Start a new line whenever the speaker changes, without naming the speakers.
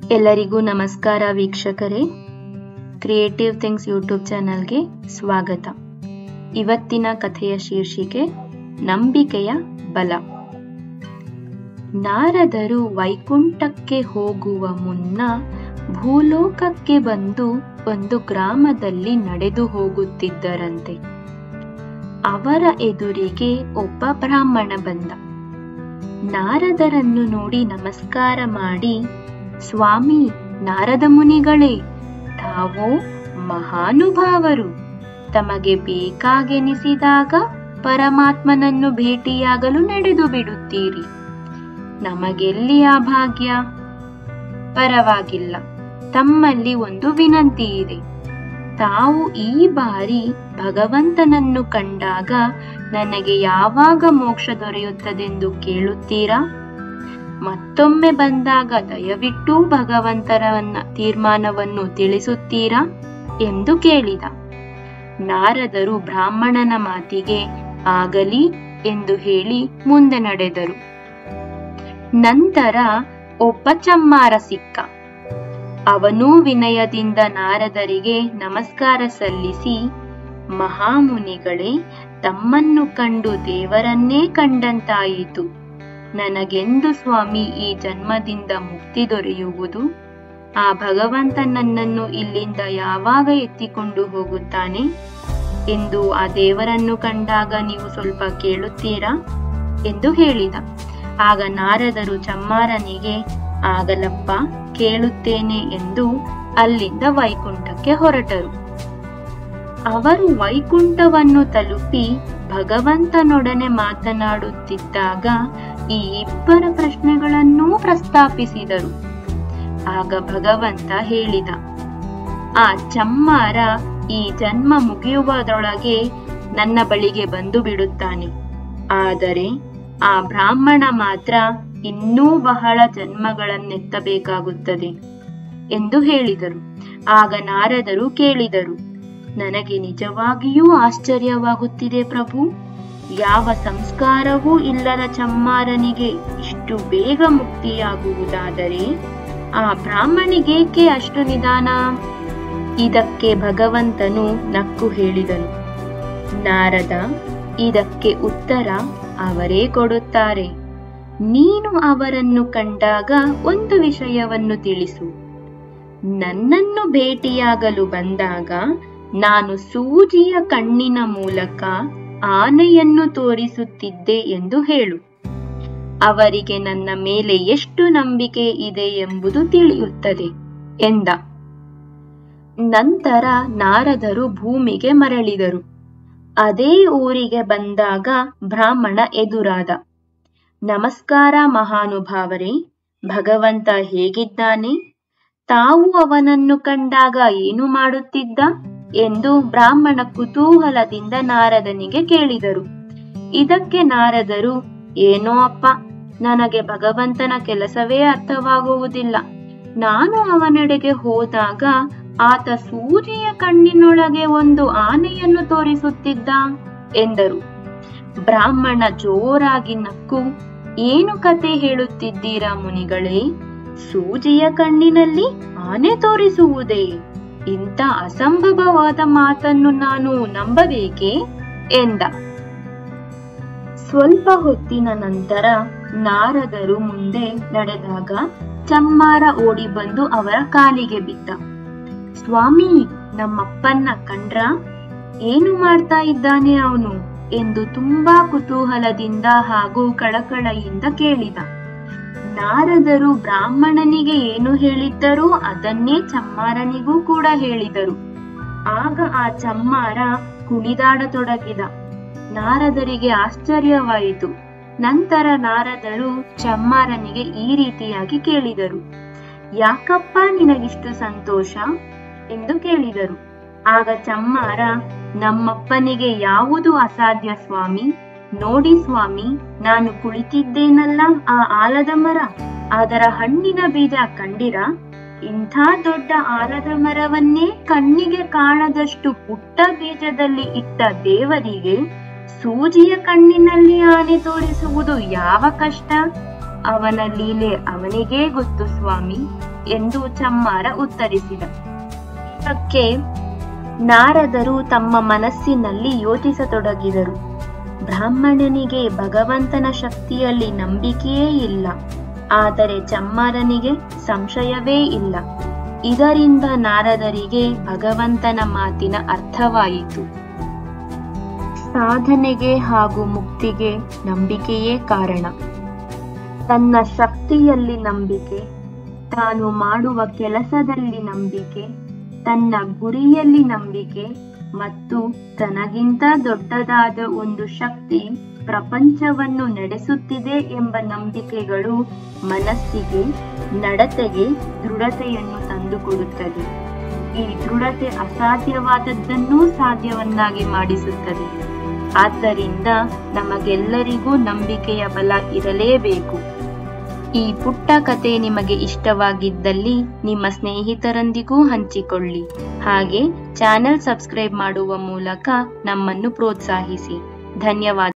ಎಲ್ಲರಿಗೂ ನಮಸ್ಕಾರ ವೀಕ್ಷಕರೇ ಕ್ರಿಯೇಟಿವ್ ಥಿಂಗ್ಸ್ ಯೂಟ್ಯೂಬ್ ಚಾನಲ್ಗೆ ಸ್ವಾಗತ ಇವತ್ತಿನ ಕಥೆಯ ಶೀರ್ಷಿಕೆ ನಂಬಿಕೆಯ ಬಲ ನಾರದರು ವೈಕುಂಠಕ್ಕೆ ಹೋಗುವ ಮುನ್ನ ಭೂಲೋಕಕ್ಕೆ ಬಂದು ಒಂದು ಗ್ರಾಮದಲ್ಲಿ ನಡೆದು ಹೋಗುತ್ತಿದ್ದರಂತೆ ಅವರ ಎದುರಿಗೆ ಒಬ್ಬ ಬ್ರಾಹ್ಮಣ ಬಂದ ನಾರದರನ್ನು ನೋಡಿ ನಮಸ್ಕಾರ ಮಾಡಿ ಸ್ವಾಮಿ ನಾರದ ಮುನಿಗಳೇ ತಾವು ಮಹಾನುಭಾವರು ತಮಗೆ ಬೇಕಾಗೆನಿಸಿದಾಗ ಪರಮಾತ್ಮನನ್ನು ಭೇಟಿಯಾಗಲು ನಡೆದು ಬಿಡುತ್ತೀರಿ ನಮಗೆಲ್ಲಿ ಆ ಭಾಗ್ಯ ಪರವಾಗಿಲ್ಲ ತಮ್ಮಲ್ಲಿ ಒಂದು ವಿನಂತಿ ಇದೆ ತಾವು ಈ ಬಾರಿ ಭಗವಂತನನ್ನು ಕಂಡಾಗ ನನಗೆ ಯಾವಾಗ ಮೋಕ್ಷ ದೊರೆಯುತ್ತದೆಂದು ಕೇಳುತ್ತೀರಾ ಮತ್ತೊಮ್ಮೆ ಬಂದಾಗ ದಯವಿಟ್ಟು ಭಗವಂತರನ್ನ ತೀರ್ಮಾನವನ್ನು ತಿಳಿಸುತ್ತೀರಾ ಎಂದು ಕೇಳಿದ ನಾರದರು ಬ್ರಾಹ್ಮಣನ ಮಾತಿಗೆ ಆಗಲಿ ಎಂದು ಹೇಳಿ ಮುಂದೆ ನಡೆದರು ನಂತರ ಒಬ್ಬ ಚಮ್ಮಾರ ಸಿಕ್ಕ ಅವನೂ ವಿನಯದಿಂದ ನಾರದರಿಗೆ ನಮಸ್ಕಾರ ಸಲ್ಲಿಸಿ ಮಹಾಮುನಿಗಳೇ ತಮ್ಮನ್ನು ಕಂಡು ದೇವರನ್ನೇ ಕಂಡಂತಾಯಿತು ನನಗೆಂದು ಸ್ವಾಮಿ ಈ ಜನ್ಮದಿಂದ ಮುಕ್ತಿ ದೊರೆಯುವುದು ಆ ಭಗವಂತ ನನ್ನನ್ನು ಇಲ್ಲಿಂದ ಯಾವಾಗ ಎತ್ತಿಕೊಂಡು ಹೋಗುತ್ತಾನೆ ಎಂದು ಆ ದೇವರನ್ನು ಕಂಡಾಗ ನೀವು ಸ್ವಲ್ಪ ಕೇಳುತ್ತೀರಾ ಎಂದು ಹೇಳಿದ ಆಗ ನಾರದರು ಚಮ್ಮಾರನಿಗೆ ಆಗಲಪ್ಪ ಕೇಳುತ್ತೇನೆ ಎಂದು ಅಲ್ಲಿಂದ ವೈಕುಂಠಕ್ಕೆ ಹೊರಟರು ಅವರು ವೈಕುಂಠವನ್ನು ತಲುಪಿ ಭಗವಂತನೊಡನೆ ಮಾತನಾಡುತ್ತಿದ್ದಾಗ ಈ ಇಬ್ಬರ ಪ್ರಶ್ನೆಗಳನ್ನೂ ಪ್ರಸ್ತಾಪಿಸಿದರು ಆಗ ಭಗವಂತ ಹೇಳಿದ ಆ ಚಮ್ಮಾರ ಈ ಜನ್ಮ ಮುಗಿಯುವುದರೊಳಗೆ ನನ್ನ ಬಳಿಗೆ ಬಂದು ಬಿಡುತ್ತಾನೆ ಆದರೆ ಆ ಬ್ರಾಹ್ಮಣ ಮಾತ್ರ ಇನ್ನೂ ಬಹಳ ಜನ್ಮಗಳನ್ನೆತ್ತಬೇಕಾಗುತ್ತದೆ ಎಂದು ಹೇಳಿದರು ಆಗ ನಾರದರು ಕೇಳಿದರು ನನಗೆ ನಿಜವಾಗಿಯೂ ಆಶ್ಚರ್ಯವಾಗುತ್ತಿದೆ ಪ್ರಭು ಯಾವ ಸಂಸ್ಕಾರವೂ ಇಲ್ಲದ ಚಮ್ಮಾರನಿಗೆ ಇಷ್ಟು ಬೇಗ ಮುಕ್ತಿಯಾಗುವುದಾದರೆ ಆ ಬ್ರಾಹ್ಮಣಿಗೇಕೆ ಅಷ್ಟು ನಿಧಾನ ಇದಕ್ಕೆ ಭಗವಂತನು ನಕ್ಕು ಹೇಳಿದನು ನಾರದ ಇದಕ್ಕೆ ಉತ್ತರ ಅವರೇ ಕೊಡುತ್ತಾರೆ ನೀನು ಅವರನ್ನು ಕಂಡಾಗ ಒಂದು ವಿಷಯವನ್ನು ತಿಳಿಸು ನನ್ನನ್ನು ಭೇಟಿಯಾಗಲು ಬಂದಾಗ ನಾನು ಸೂಜಿಯ ಕಣ್ಣಿನ ಮೂಲಕ ಆನೆಯನ್ನು ತೋರಿಸುತ್ತಿದ್ದೆ ಎಂದು ಹೇಳು ಅವರಿಗೆ ನನ್ನ ಮೇಲೆ ಎಷ್ಟು ನಂಬಿಕೆ ಇದೆ ಎಂಬುದು ತಿಳಿಯುತ್ತದೆ ಎಂದ ನಂತರ ನಾರದರು ಭೂಮಿಗೆ ಮರಳಿದರು ಅದೇ ಊರಿಗೆ ಬಂದಾಗ ಬ್ರಾಹ್ಮಣ ಎದುರಾದ ನಮಸ್ಕಾರ ಮಹಾನುಭಾವರೇ ಭಗವಂತ ಹೇಗಿದ್ದಾನೆ ತಾವು ಅವನನ್ನು ಕಂಡಾಗ ಏನು ಮಾಡುತ್ತಿದ್ದ ಎಂದು ಬ್ರಾಹ್ಮಣ ಕುತೂಹಲದಿಂದ ನಾರದನಿಗೆ ಕೇಳಿದರು ಇದಕ್ಕೆ ನಾರದರು ಏನೋ ಅಪ್ಪ ನನಗೆ ಭಗವಂತನ ಕೆಲಸವೇ ಅರ್ಥವಾಗುವುದಿಲ್ಲ ನಾನು ಅವನೆಡೆಗೆ ಹೋದಾಗ ಆತ ಸೂಜಿಯ ಕಣ್ಣಿನೊಳಗೆ ಒಂದು ಆನೆಯನ್ನು ತೋರಿಸುತ್ತಿದ್ದ ಎಂದರು ಬ್ರಾಹ್ಮಣ ಜೋರಾಗಿ ನಕ್ಕು ಏನು ಕತೆ ಹೇಳುತ್ತಿದ್ದೀರಾ ಮುನಿಗಳೇ ಸೂಜಿಯ ಕಣ್ಣಿನಲ್ಲಿ ಆನೆ ತೋರಿಸುವುದೇ ಇಂಥ ಅಸಂಭವವಾದ ಮಾತನ್ನು ನಾನು ನಂಬಬೇಕೆ ಎಂದ ಸ್ವಲ್ಪ ಹೊತ್ತಿನ ನಂತರ ನಾರದರು ಮುಂದೆ ನಡೆದಾಗ ಚಮ್ಮಾರ ಓಡಿ ಬಂದು ಅವರ ಕಾಲಿಗೆ ಬಿದ್ದ ಸ್ವಾಮಿ ನಮ್ಮಪ್ಪನ್ನ ಕಂಡ್ರ ಏನು ಮಾಡ್ತಾ ಇದ್ದಾನೆ ಅವನು ಎಂದು ತುಂಬಾ ಕುತೂಹಲದಿಂದ ಹಾಗೂ ಕಳಕಳೆಯಿಂದ ಕೇಳಿದ ನಾರದರು ಬ್ರಾಹ್ಮಣನಿಗೆ ಏನು ಹೇಳಿದ್ದರೋ ಅದನ್ನೇ ಚಮ್ಮಾರನಿಗೂ ಕೂಡ ಹೇಳಿದರು ಆಗ ಆ ಚಮ್ಮಾರ ಕುಣಿದಾಡತೊಡಗಿದ ನಾರದರಿಗೆ ಆಶ್ಚರ್ಯವಾಯಿತು ನಂತರ ನಾರದರು ಚಮ್ಮಾರನಿಗೆ ಈ ರೀತಿಯಾಗಿ ಕೇಳಿದರು ಯಾಕಪ್ಪ ನಿನಗಿಷ್ಟು ಸಂತೋಷ ಎಂದು ಕೇಳಿದರು ಆಗ ಚಮ್ಮಾರ ನಮ್ಮಪ್ಪನಿಗೆ ಯಾವುದು ಅಸಾಧ್ಯ ಸ್ವಾಮಿ ನೋಡಿ ಸ್ವಾಮಿ ನಾನು ಕುಳಿತಿದ್ದೇನಲ್ಲ ಆ ಆಲದ ಮರ ಅದರ ಹಣ್ಣಿನ ಬೀಜ ಕಂಡಿರ ಇಂಥ ದೊಡ್ಡ ಆಲದ ಮರವನ್ನೇ ಕಣ್ಣಿಗೆ ಕಾಣದಷ್ಟು ಪುಟ್ಟ ಬೀಜದಲ್ಲಿ ಇಟ್ಟ ದೇವರಿಗೆ ಸೂಜಿಯ ಕಣ್ಣಿನಲ್ಲಿ ಆನೆ ತೋರಿಸುವುದು ಯಾವ ಕಷ್ಟ ಅವನ ಲೀಲೆ ಅವನಿಗೇ ಗೊತ್ತು ಸ್ವಾಮಿ ಎಂದು ಚಮ್ಮಾರ ಉತ್ತರಿಸಿದ ಇದಕ್ಕೆ ನಾರದರು ತಮ್ಮ ಮನಸ್ಸಿನಲ್ಲಿ ಯೋಚಿಸತೊಡಗಿದರು ಬ್ರಾಹ್ಮಣನಿಗೆ ಭಗವಂತನ ಶಕ್ತಿಯಲ್ಲಿ ನಂಬಿಕೆಯೇ ಇಲ್ಲ ಆದರೆ ಚಮ್ಮಾರನಿಗೆ ಸಂಶಯವೇ ಇಲ್ಲ ಇದರಿಂದ ನಾರದರಿಗೆ ಭಗವಂತನ ಮಾತಿನ ಅರ್ಥವಾಯಿತು ಸಾಧನೆಗೆ ಹಾಗೂ ಮುಕ್ತಿಗೆ ನಂಬಿಕೆಯೇ ಕಾರಣ ತನ್ನ ಶಕ್ತಿಯಲ್ಲಿ ನಂಬಿಕೆ ತಾನು ಮಾಡುವ ಕೆಲಸದಲ್ಲಿ ನಂಬಿಕೆ ತನ್ನ ಗುರಿಯಲ್ಲಿ ನಂಬಿಕೆ ಮತ್ತು ತನಗಿಂತ ದೊಡ್ಡದಾದ ಒಂದು ಶಕ್ತಿ ಪ್ರಪಂಚವನ್ನು ನಡೆಸುತ್ತಿದೆ ಎಂಬ ನಂಬಿಕೆಗಳು ಮನಸ್ಸಿಗೆ ನಡತೆಗೆ ದೃಢತೆಯನ್ನು ತಂದುಕೊಡುತ್ತದೆ ಈ ದೃಢತೆ ಅಸಾಧ್ಯವಾದದ್ದನ್ನೂ ಸಾಧ್ಯವನ್ನಾಗಿ ಮಾಡಿಸುತ್ತದೆ ಆದ್ದರಿಂದ ನಮಗೆಲ್ಲರಿಗೂ ನಂಬಿಕೆಯ ಬಲ ಇರಲೇಬೇಕು ಈ ಪುಟ್ಟ ಕತೆ ನಿಮಗೆ ಇಷ್ಟವಾಗಿದ್ದಲ್ಲಿ ನಿಮ್ಮ ಸ್ನೇಹಿತರೊಂದಿಗೂ ಹಂಚಿಕೊಳ್ಳಿ ಹಾಗೆ ಚಾನೆಲ್ ಸಬ್ಸ್ಕ್ರೈಬ್ ಮಾಡುವ ಮೂಲಕ ನಮ್ಮನ್ನು ಪ್ರೋತ್ಸಾಹಿಸಿ ಧನ್ಯವಾದ